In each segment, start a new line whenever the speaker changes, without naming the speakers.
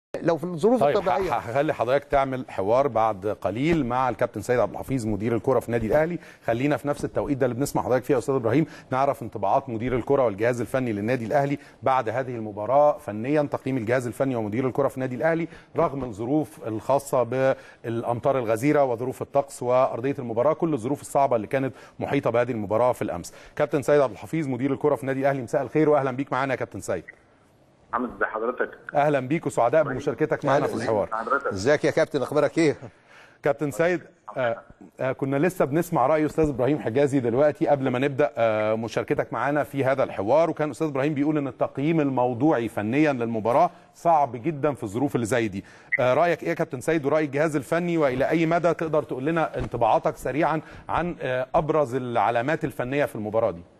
لو في الظروف
طيب
الطبيعيه
ه- هخلي حضرتك تعمل حوار بعد قليل مع الكابتن سيد عبد الحفيظ مدير الكره في النادي الاهلي خلينا في نفس التوقيت ده اللي بنسمع حضرتك فيه يا استاذ ابراهيم نعرف انطباعات مدير الكره والجهاز الفني للنادي الاهلي بعد هذه المباراه فنيا تقييم الجهاز الفني ومدير الكره في النادي الاهلي رغم الظروف الخاصه بالامطار الغزيره وظروف الطقس وارضيه المباراه كل الظروف الصعبه اللي كانت محيطه بهذه المباراه في الامس كابتن سيد عبد الحفيظ مدير الكره في النادي الاهلي مساء الخير واهلا بيك معانا يا كابتن سيد
محمد ازي حضرتك
اهلا بيك وسعداء بمشاركتك معنا في الحوار
حضرتك
ازيك يا كابتن اخبارك ايه
كابتن سيد آه آه كنا لسه بنسمع راي استاذ ابراهيم حجازي دلوقتي قبل ما نبدا آه مشاركتك معانا في هذا الحوار وكان استاذ ابراهيم بيقول ان التقييم الموضوعي فنيا للمباراه صعب جدا في الظروف اللي زي دي آه رايك ايه يا كابتن سيد وراي الجهاز الفني والى اي مدى تقدر تقول لنا انطباعاتك سريعا عن آه ابرز العلامات الفنيه في المباراه دي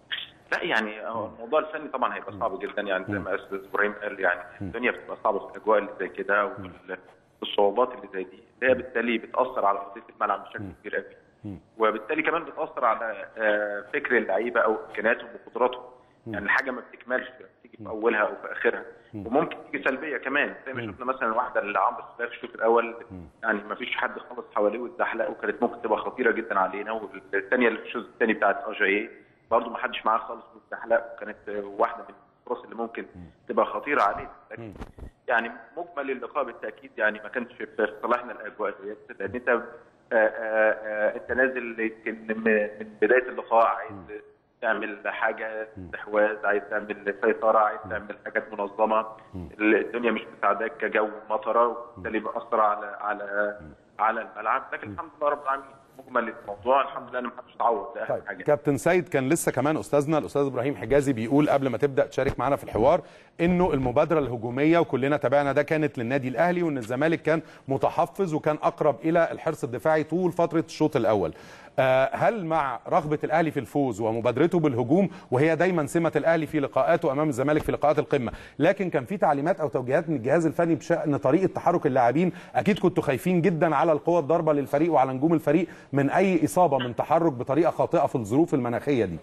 لا يعني هو الموضوع الفني طبعا هيبقى صعب جدا يعني زي ما استاذ ابراهيم قال يعني الدنيا بتبقى صعبه في الاجواء اللي زي كده وال- والصعوبات اللي زي دي اللي هي بالتالي بتاثر على ارضيه الملعب بشكل كبير قوي وبالتالي كمان بتاثر على آه، فكر اللعيبه او امكانياتهم وقدراتهم يعني الحاجه ما بتكملش تيجي في اولها او في اخرها وممكن تيجي سلبيه كمان زي ما شفنا مثلا واحده اللي عمرو السوليه في الشوط الاول يعني ما فيش حد خالص حواليه واتزحلق وكانت ممكن تبقى خطيره جدا علينا والثانيه اللي في الشوط الثاني بتاعت اجاييه برضه ما حدش معاه خالص واتزحلق وكانت آه، واحده من الفرص اللي ممكن تبقى خطيره علينا لكن يعني مجمل اللقاء بالتاكيد يعني ما كانش في في صالحنا الاجواء ديت لان انت آه، آه، آه، انت نازل يمكن من من بدايه اللقاء عايز تعمل حاجه استحواذ عايز تعمل سيطره عايز تعمل حاجات منظمه الدنيا مش مساعداك كجو مطره وبالتالي بيأثر على على على الملعب لكن الحمد لله رب العالمين مجمل الموضوع الحمد لله ان محدش اتعود ده اهم
طيب
حاجه
كابتن سيد كان لسه كمان استاذنا الاستاذ ابراهيم حجازي بيقول قبل ما تبدا تشارك معنا في الحوار انه المبادره الهجوميه وكلنا تابعنا ده كانت للنادي الاهلي وان الزمالك كان متحفظ وكان اقرب الى الحرص الدفاعي طول فتره الشوط الاول آه، هل مع رغبه الاهلي في الفوز ومبادرته بالهجوم وهي دايما سمه الاهلي في لقاءاته امام الزمالك في لقاءات القمه لكن كان في تعليمات او توجيهات من الجهاز الفني بشان طريقه تحرك اللاعبين اكيد كنتوا خايفين جدا على القوه الضاربه للفريق وعلى نجوم الفريق من اي اصابه من تحرك بطريقه خاطئه في الظروف المناخيه دي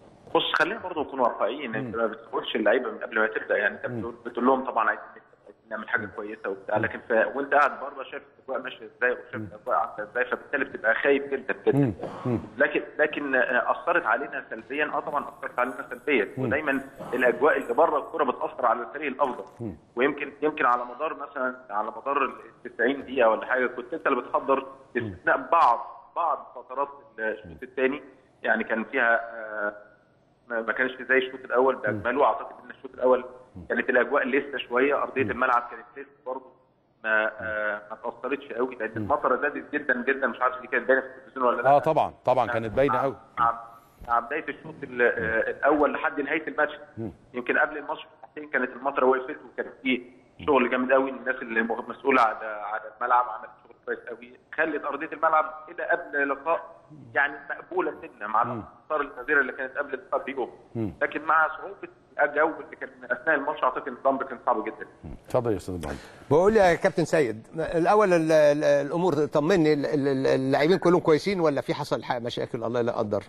بص خلينا برضه نكون واقعيين انت ما بتقولش اللعيبه من قبل ما تبدا يعني انت بتقول, بتقول لهم طبعا عايزين عايزين نعمل حاجه كويسه وبتاع لكن ف... وانت قاعد بره شايف الاجواء ماشيه ازاي وشايف الاجواء عامله ازاي فبالتالي بتبقى خايف جدا جدا لكن لكن آه، اثرت علينا سلبيا اه طبعا اثرت علينا سلبيا ودايما الاجواء اللي بره الكوره بتاثر على الفريق الافضل ويمكن يمكن على مدار مثلا على مدار ال 90 دقيقه ولا حاجه كنت انت اللي بتحضر باستثناء بعض بعض فترات الشوط الثاني يعني كان فيها آه، ما ما كانش زي الشوط الاول باجمله اعتقد ان الشوط الاول كانت الاجواء لسه شويه ارضيه الملعب كانت لسه برضه ما آه ما تاثرتش قوي لان المطره زادت جدا جدا مش عارف دي كانت باينه في التلفزيون ولا لا
اه طبعا طبعا كانت باينه قوي
مع مع بدايه الشوط ال- آه، الاول لحد نهايه الماتش يمكن قبل الماتش بساعتين كانت المطره وقفت وكان في شغل جامد قوي الناس اللي م- مسؤوله على على الملعب عملت شغل كويس قوي خلت ارضيه الملعب الى قبل لقاء يعني مقبوله سنه مع الامطار الغزيره اللي كانت قبل اللقاء بيوم لكن مع صعوبه الجو اللي كان اثناء الماتش اعتقد ان الامر كان صعب جدا
اتفضل يا استاذ ابراهيم
بقول يا كابتن سيد الاول ال- ال- الامور طمني ال- ال- اللاعبين كلهم كويسين ولا في حصل ح- مشاكل الله لا قدر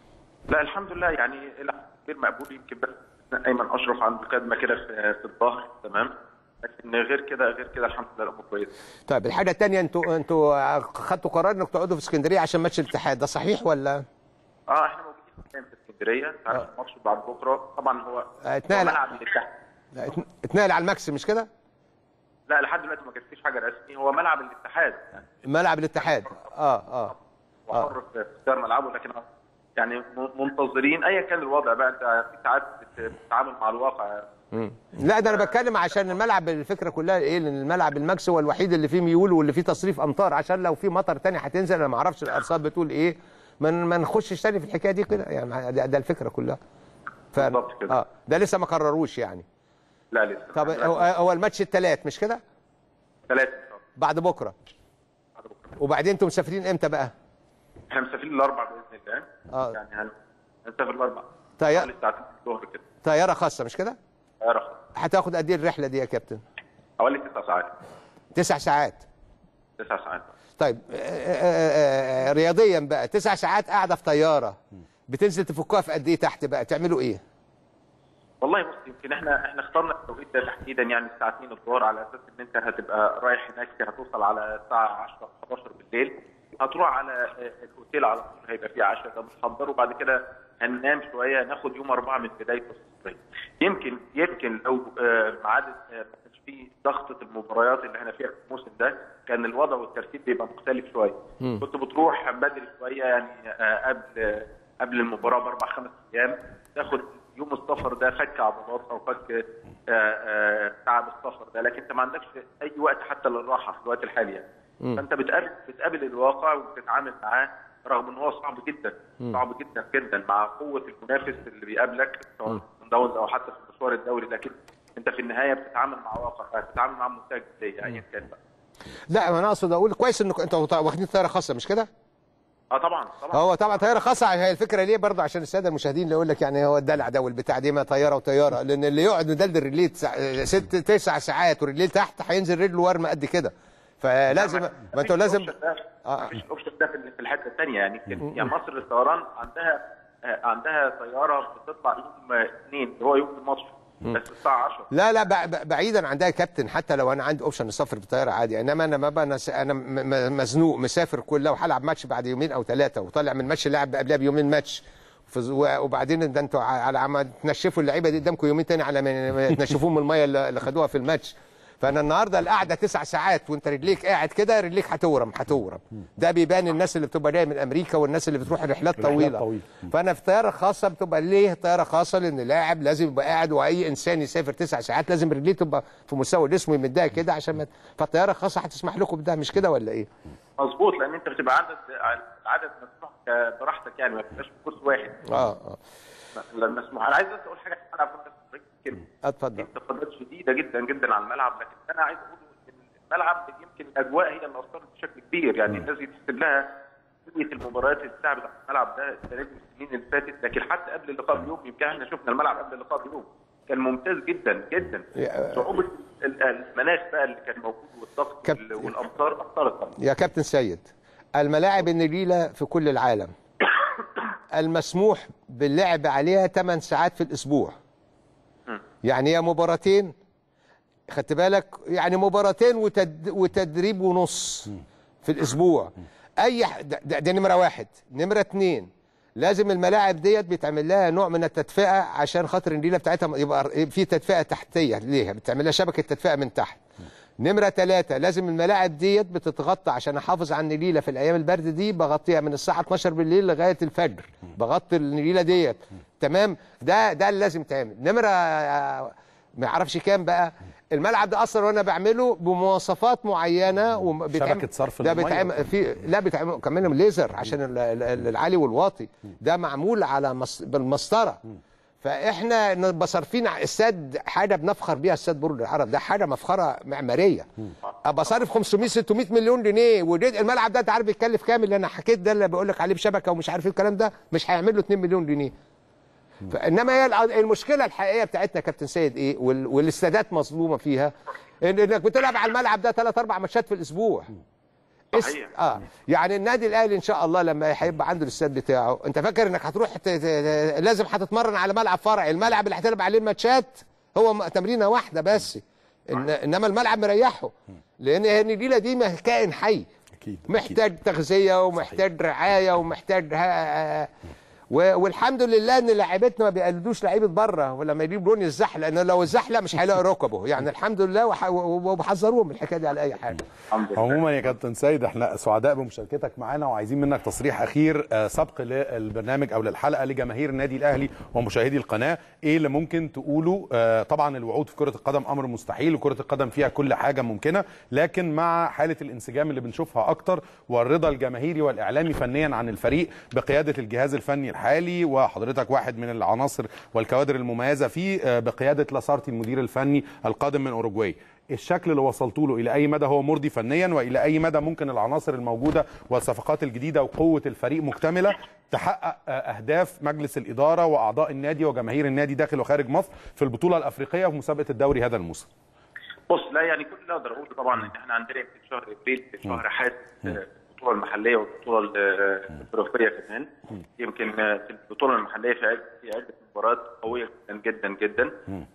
لا الحمد لله يعني الى حد كبير مقبول يمكن بس ايمن اشرف عنده كدمه كده في في الظهر تمام لكن غير كده غير كده الحمد لله الامور كويسه
طيب الحاجه الثانيه انتوا انتوا خدتوا قرار انكم تقعدوا في اسكندريه عشان ماتش الاتحاد ده صحيح ولا
اه احنا موجودين الآن في اسكندريه انت عارف الماتش بعد بكره طبعا هو
آه،
هو
اتنقل.
ملعب الاتحاد
لا، اتن- اتنقل على الماكس مش كده
لا لحد دلوقتي ما كانش فيش حاجه رسمي هو ملعب الاتحاد يعني
ملعب الاتحاد اه اه
وحر في اختيار ملعبه لكن يعني م- منتظرين ايا كان الوضع بقى انت في ساعات بت- بتتعامل مع الواقع
لا ده انا بتكلم عشان الملعب الفكره كلها ايه لان الملعب الماكس هو الوحيد اللي فيه ميول واللي فيه تصريف امطار عشان لو في مطر تاني هتنزل انا ما اعرفش الارصاد بتقول ايه ما ما نخشش تاني في الحكايه دي كده يعني ده, ده الفكره كلها ف...
بالظبط كده.
اه ده لسه ما قرروش يعني
لا لسه
طب هو, هو الماتش الثلاث مش كده
ثلاثه ان شاء الله
بعد بكره
بعد بكره
وبعدين انتوا مسافرين امتى بقى
احنا مسافرين الاربع باذن الله
آه.
يعني هن- هنسافر الاربع
طيب.
حوالي الساعتين الظهر كده
طياره خاصه مش كده
طياره خاصة.
هتاخد قد ايه الرحله دي يا كابتن
حوالي تسع ساعات
تسع ساعات
تسع ساعات
طيب آه، آه، آه، رياضيا بقى تسع ساعات قاعده في طياره بتنزل تفكوها في قد ايه تحت بقى تعملوا ايه
والله بص يمكن احنا احنا اخترنا التوقيت ده تحديدا يعني الساعه 2 الظهر على اساس ان انت هتبقى رايح هناك هتوصل على الساعه 10 11 بالليل هتروح على آه، الاوتيل على طول هيبقى فيه عشاء ده بنحضره وبعد كده هننام شويه ناخد يوم اربعه من بدايه الصيف يمكن يمكن لو آه، ميعاد آه، ما كانش فيه ضغطه المباريات اللي احنا فيها في الموسم ده كان الوضع والترتيب بيبقى مختلف شويه كنت بتروح بدري شويه يعني آه، قبل قبل المباراه باربع خمس ايام تاخد يوم السفر ده فك عضلات او فك آه، آه، تعب السفر ده لكن انت ما عندكش اي وقت حتى للراحه في الوقت الحالي يعني فانت بتقابل بتقابل الواقع وبتتعامل معاه رغم ان هو صعب جدا صعب جدا جدا مع قوه المنافس اللي بيقابلك سواء في داونز او حتى في مشوار الدوري لكن انت في النهايه بتتعامل مع واقع بتتعامل مع منتج جديد ايا كان بقى
لا ما انا اقصد اقول كويس انكم انتوا واخدين طياره خاصه مش كده؟
اه طبعا طبعا
هو طبعا طياره خاصه هي الفكره ليه برضه عشان الساده المشاهدين اللي يقول لك يعني هو الدلع ده والبتاع دي ما طياره وطياره لان اللي يقعد مدلدل رجليه تسع- ست تسع ساعات ورجليه تحت هينزل رجله ورمه قد كده فلازم ما انتوا لازم آه.
ما فيش الاوبشن ده في في الحته الثانيه يعني يمكن يعني مصر للطيران عندها آه، عندها طياره بتطلع يوم اثنين اللي هو يوم الماتش بس الساعه 10
لا لا ب- ب- بعيدا عن ده يا كابتن حتى لو انا عندي اوبشن السفر بالطياره عادي انما انا ما بقى انا س- انا م- م- مزنوق مسافر كل لو هلعب ماتش بعد يومين او ثلاثه وطالع من ماتش لاعب قبلها بيومين ماتش فز- و- وبعدين ده انتوا ع- على عم تنشفوا اللعيبه دي قدامكم يومين تاني على ما ما تنشفوهم من الميه اللي اللي خدوها في الماتش فانا النهارده القعده تسع ساعات وانت رجليك قاعد كده رجليك هتورم هتورم ده بيبان الناس اللي بتبقى جايه من امريكا والناس اللي بتروح رحلات
رحلات
طويله
طويلة.
فانا في طياره خاصه بتبقى ليه طياره خاصه لان اللاعب لازم يبقى قاعد واي انسان يسافر تسع ساعات لازم رجليه تبقى في مستوى جسمه يمدها كده عشان ما فالطياره الخاصه هتسمح لكم بده مش كده ولا ايه؟
مظبوط لان انت بتبقى عدد العدد مسموح ك- براحتك يعني ما بتبقاش في كورس واحد
اه اه
لا مسموح انا عايز بس اقول حاجه عن الملعب كنت كلمه
اتفضل
انتقادات شديده جدا جدا على الملعب لكن انا عايز اقول ان الملعب يمكن الاجواء هي اللي اثرت بشكل كبير يعني الناس دي تحسب لها كميه المباريات اللي اتلعبت على الملعب ده السنه دي والسنين اللي فاتت لكن حتى قبل اللقاء بيوم يمكن احنا شفنا الملعب قبل اللقاء بيوم كان ممتاز جدا جدا
يا-
صعوبه ال- المناخ بقى اللي كان موجود والضغط
كاب-
وال- والامطار اثرت طبعا
يا كابتن سيد الملاعب النجيله في كل العالم المسموح باللعب عليها 8 ساعات في الاسبوع يعني هي مباراتين خدت بالك يعني مباراتين وتد وتدريب ونص في الاسبوع اي ح- ده, ده, ده نمره واحد نمره اتنين لازم الملاعب ديت بيتعمل لها نوع من التدفئه عشان خاطر النجيله بتاعتها يبقى في تدفئه تحتيه ليها بتعمل لها شبكه تدفئه من تحت نمرة ثلاثة لازم الملاعب ديت بتتغطى عشان احافظ على النجيلة في الايام البرد دي بغطيها من الساعة 12 بالليل لغاية الفجر بغطي النجيلة ديت تمام ده ده اللي لازم تعمل نمرة آه، ما اعرفش كام بقى الملعب ده اصلا وانا بعمله بمواصفات معينه وبيتعمل-
شبكة صرف
ده
للمية.
بيتعمل في لا بيتعمل كمان ليزر عشان ال- ال- العالي والواطي ده معمول على مص... بالمسطره فاحنا نبقى صارفين على السد حاجه بنفخر بيها السد برج العرب ده حاجه مفخره معماريه ابقى صارف 500 600 مليون جنيه ودي الملعب ده انت عارف بيتكلف كام اللي انا حكيت ده اللي بقول لك عليه بشبكه ومش عارف ايه الكلام ده مش هيعمل له 2 مليون جنيه فانما هي الع- المشكله الحقيقيه بتاعتنا يا كابتن سيد ايه وال- والاستادات مظلومه فيها إن- انك بتلعب على الملعب ده ثلاث اربع ماتشات في الاسبوع اس...
صحيح.
اه يعني النادي الاهلي ان شاء الله لما هيبقى عنده الاستاد بتاعه انت فاكر انك هتروح ت... ت... ت- لازم هتتمرن على ملعب فرعي الملعب اللي هتلعب عليه الماتشات هو م- تمرينه واحده بس إن... انما الملعب مريحه لان النجيله دي مه- كائن حي
أكيد،
محتاج تغذيه ومحتاج رعايه ومحتاج ها... و- والحمد لله ان لاعيبتنا ما بيقلدوش لعيبه بره ولما يجيب لون الزحله لان لو الزحله مش هيلاقي ركبه يعني الحمد لله وح- وبحذروهم من الحكايه دي على اي حاجه
الحمد لله
عموما يا كابتن سيد احنا سعداء بمشاركتك معانا وعايزين منك تصريح اخير آه، سبق للبرنامج او للحلقه لجماهير النادي الاهلي ومشاهدي القناه ايه اللي ممكن تقوله آه، طبعا الوعود في كره القدم امر مستحيل وكره القدم فيها كل حاجه ممكنه لكن مع حاله الانسجام اللي بنشوفها اكتر والرضا الجماهيري والاعلامي فنيا عن الفريق بقياده الجهاز الفني الحالي وحضرتك واحد من العناصر والكوادر المميزه فيه آه، بقياده لاسارتي المدير الفني القادم من اوروجواي الشكل اللي وصلتوا له الى اي مدى هو مرضي فنيا والى اي مدى ممكن العناصر الموجوده والصفقات الجديده وقوه الفريق مكتمله تحقق آه، اهداف مجلس الاداره واعضاء النادي وجماهير النادي داخل وخارج مصر في البطوله الافريقيه وفي مسابقه الدوري هذا الموسم
بص لا يعني كل اللي اقدر اقوله طبعا ان احنا عندنا يمكن شهر ابريل شهر حاسم آه، بطوله البطوله المحليه والبطوله الافريقيه كمان يمكن في البطوله المحليه في عده في عده مباريات قويه جدا جدا جدا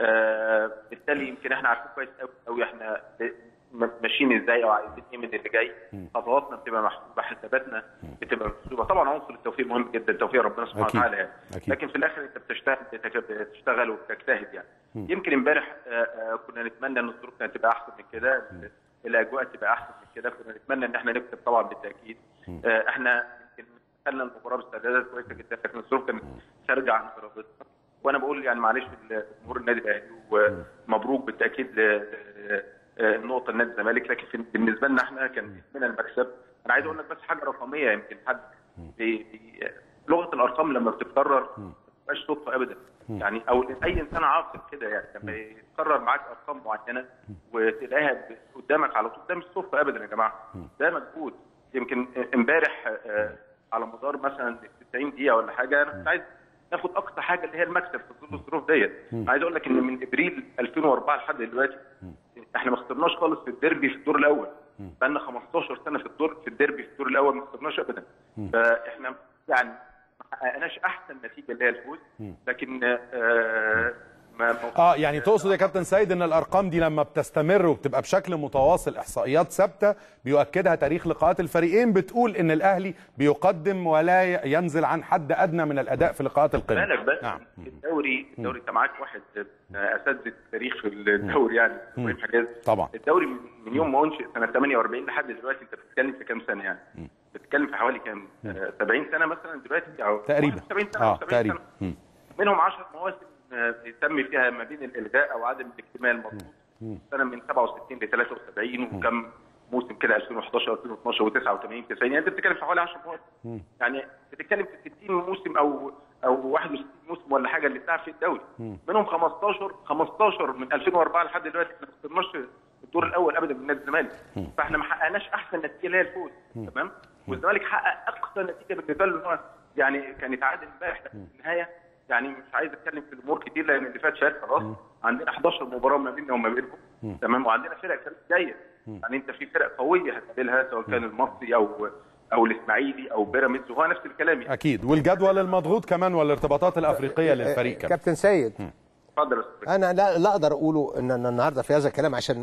آه، بالتالي يمكن احنا عارفين كويس قوي قوي احنا م- ماشيين ازاي او عايزين ايه من اللي جاي خطواتنا بتبقى محسوبه حساباتنا بتبقى محسوبه طبعا عنصر التوفيق مهم جدا توفيق ربنا سبحانه
أكيد.
وتعالى يعني
أكيد.
لكن في الاخر انت بتشتغل بتك- بتشتغل وبتجتهد يعني يمكن امبارح آه، آه، كنا نتمنى ان الظروف كانت تبقى احسن من كده الاجواء تبقى احسن من كده كنا نتمنى ان احنا نكسب طبعا بالتاكيد آه، احنا يمكن خلنا المباراه باستعدادات كويسه جدا لكن الظروف كانت خارجه عن ارادتنا وانا بقول يعني معلش لجمهور النادي الاهلي ومبروك بالتاكيد ل- ل- آه، النقطه النادي الزمالك لكن في- بالنسبه لنا احنا كان من المكسب انا عايز اقول لك بس حاجه رقميه يمكن حد بي- بي- لغه الارقام لما بتتكرر ما بتبقاش صدفه ابدا يعني او اي انسان عاقل كده يعني لما يتكرر معاك ارقام معينه وتلاقيها ب- قدامك على طول ده مش صدفه ابدا يا جماعه ده مجهود يمكن امبارح آه، على مدار مثلا 90 دقيقه ولا حاجه انا كنت عايز ناخد اقصى حاجه اللي هي المكسب في ظل الظروف ديت عايز اقول لك ان من ابريل 2004 لحد دلوقتي احنا ما خسرناش خالص في الديربي في الدور الاول بقالنا 15 سنه في الدور في الديربي في الدور الاول ما خسرناش ابدا فاحنا يعني ما حققناش احسن نتيجه اللي هي الفوز لكن آه ما ما-
اه يعني تقصد يا كابتن سيد ان الارقام دي لما بتستمر وبتبقى بشكل متواصل احصائيات ثابته بيؤكدها تاريخ لقاءات الفريقين بتقول ان الاهلي بيقدم ولا ي- ينزل عن حد ادنى من الاداء في لقاءات القمه
بالك بس
نعم
الدوري الدوري انت معاك واحد آه، اساتذه تاريخ في الدوري يعني ابراهيم حجاز
طبعا.
الدوري من من يوم ما انشئ سنه 48 لحد دلوقتي انت بتتكلم في كام سنه يعني بتتكلم في حوالي كام آه، 70 سنه مثلا دلوقتي او
تقريبا
70 سنه
اه
أو 70
تقريبا
سنه
مم.
منهم 10 مواسم آه، بيتم فيها ما بين الالغاء او عدم الاكتمال مضبوط سنه من 67 ل 73 وكم موسم كده 2011 2012 و89 90 يعني انت بتتكلم في حوالي 10 مواسم يعني بتتكلم في 60 موسم او او 61 موسم ولا حاجه اللي اتلعب في الدوري منهم 15 15 من 2004 لحد دلوقتي احنا ما خسرناش الدور الاول ابدا من نادي الزمالك فاحنا ما حققناش احسن نتيجه اللي هي الفوز تمام والزمالك حقق اقصى نتيجه بالنسبه له إن هو يعني كان يتعادل امبارح لكن في النهايه يعني مش عايز اتكلم في الامور كتير لان اللي فات فات خلاص عندنا 11 مباراه ما بيننا وما بينهم تمام وعندنا فرق كمان جايه يعني انت في فرق قويه هتقابلها سواء كان المصري او او الاسماعيلي او بيراميدز وهو نفس الكلام يعني
اكيد والجدول المضغوط كمان والارتباطات الافريقيه للفريق كمان
كابتن سيد
اتفضل يا أستاذ.
انا لا لا اقدر اقوله ان أنا النهارده في هذا الكلام عشان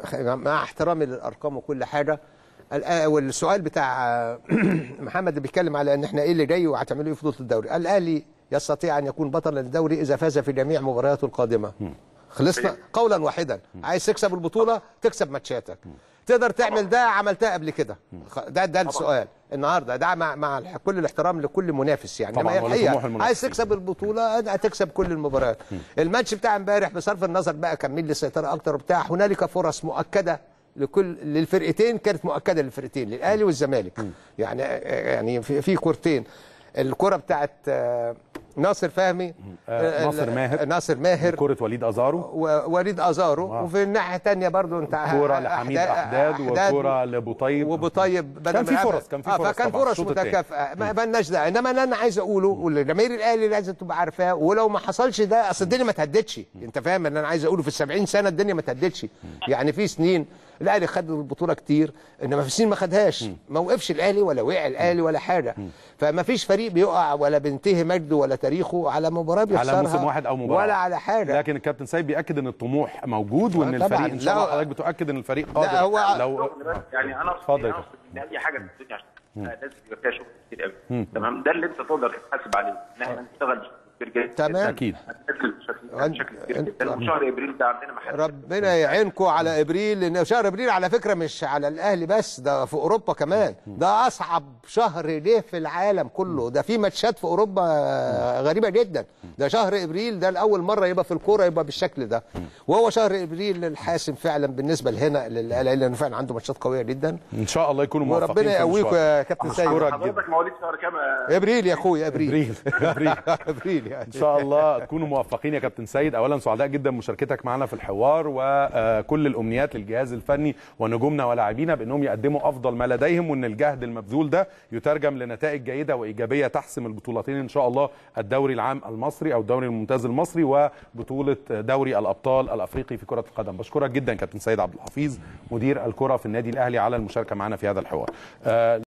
مع احترامي للارقام وكل حاجه الآ- والسؤال بتاع محمد اللي بيتكلم على ان احنا ايه اللي جاي وهتعملوا ايه في بطوله الدوري الاهلي يستطيع ان يكون بطلا للدوري اذا فاز في جميع مبارياته القادمه خلصنا قولا واحدا عايز تكسب البطوله تكسب ماتشاتك تقدر تعمل ده عملتها قبل كده خ- ده ده السؤال النهارده ده مع, مع الح- كل الاحترام لكل منافس يعني
طبعاً،
إنما هي
ولا
الحقيقة
طموح المنافسين.
عايز تكسب البطوله هتكسب كل المباريات الماتش بتاع امبارح بصرف النظر بقى كان مين اللي سيطر اكتر وبتاع هنالك فرص مؤكده لكل للفرقتين كانت مؤكده للفرقتين للاهلي والزمالك يعني يعني في, في كورتين الكره بتاعت آه، ناصر فهمي
آه، ناصر
ال-
ماهر.
ناصر ماهر
كره وليد ازارو
ووليد ازارو وفي الناحيه الثانيه برضو انت
كوره لحميد احداد وكوره لبوطيب
وبطيب بدل
كان في
ما-
فرص كان في
آه،
فرص
فكان
طبعاً
فرص
الشوط التاني.
متكافئه ما مالناش داعي انما اللي انا عايز اقوله والجماهير الاهلي لازم تبقى عارفاه ولو ما حصلش ده اصل الدنيا ما تهدتش انت فاهم اللي انا عايز اقوله في ال 70 سنه الدنيا ما تهدتش يعني في سنين الاهلي خد البطوله كتير انما في سنين ما خدهاش ما وقفش الاهلي ولا وقع الاهلي ولا حاجه فما فيش فريق بيقع ولا بينتهي مجده ولا تاريخه على مباراه بيخسرها
على موسم واحد او مباراه
ولا على حاجه
لكن الكابتن سيد بياكد ان الطموح موجود وان
آه، طبعاً.
الفريق ان شاء
لا،
الله حضرتك بتؤكد ان الفريق قادر
لا، هو-
لو
يعني انا
اتفضل
اتفضل
يا
اقصد ان اي حاجه في الدنيا عشان لازم يبقى فيها شغل كتير قوي تمام ده اللي انت تقدر تحاسب عليه ان احنا نشتغل بشكل كبير جدا
تمام.
اكيد
هنركز بشكل
أنت-
بشكل كبير
أنت-
جدا وشهر ابريل ده عندنا محل
ربنا يعينكم على ابريل لان شهر ابريل على فكره مش على الاهلي بس ده في اوروبا كمان ده اصعب شهر ليه في العالم كله ده في ماتشات في اوروبا غريبه جدا ده شهر ابريل ده لاول مره يبقى في الكوره يبقى بالشكل ده وهو شهر ابريل الحاسم فعلا بالنسبه لهنا للاهلي لانه فعلا عنده ماتشات قويه جدا
ان شاء الله يكونوا موفقين
وربنا
في
يقويكم
المشوار.
يا كابتن سيد
أشكرك جدا
حضرتك مواليد شهر كام يا
ابريل يا اخويا ابريل
ابريل ابريل
ابريل يعني
ان شاء الله تكونوا موفقين يا كابتن سيد اولا سعداء جدا بمشاركتك معنا في الحوار وكل الامنيات للجهاز الفني ونجومنا ولاعبينا بانهم يقدموا افضل ما لديهم وان الجهد المبذول ده يترجم لنتائج جيده وايجابيه تحسم البطولتين ان شاء الله الدوري العام المصري او الدوري الممتاز المصري وبطوله دوري الابطال الافريقي في كره القدم بشكرك جدا كابتن سيد عبد الحفيظ مدير الكره في النادي الاهلي على المشاركه معنا في هذا الحوار آه،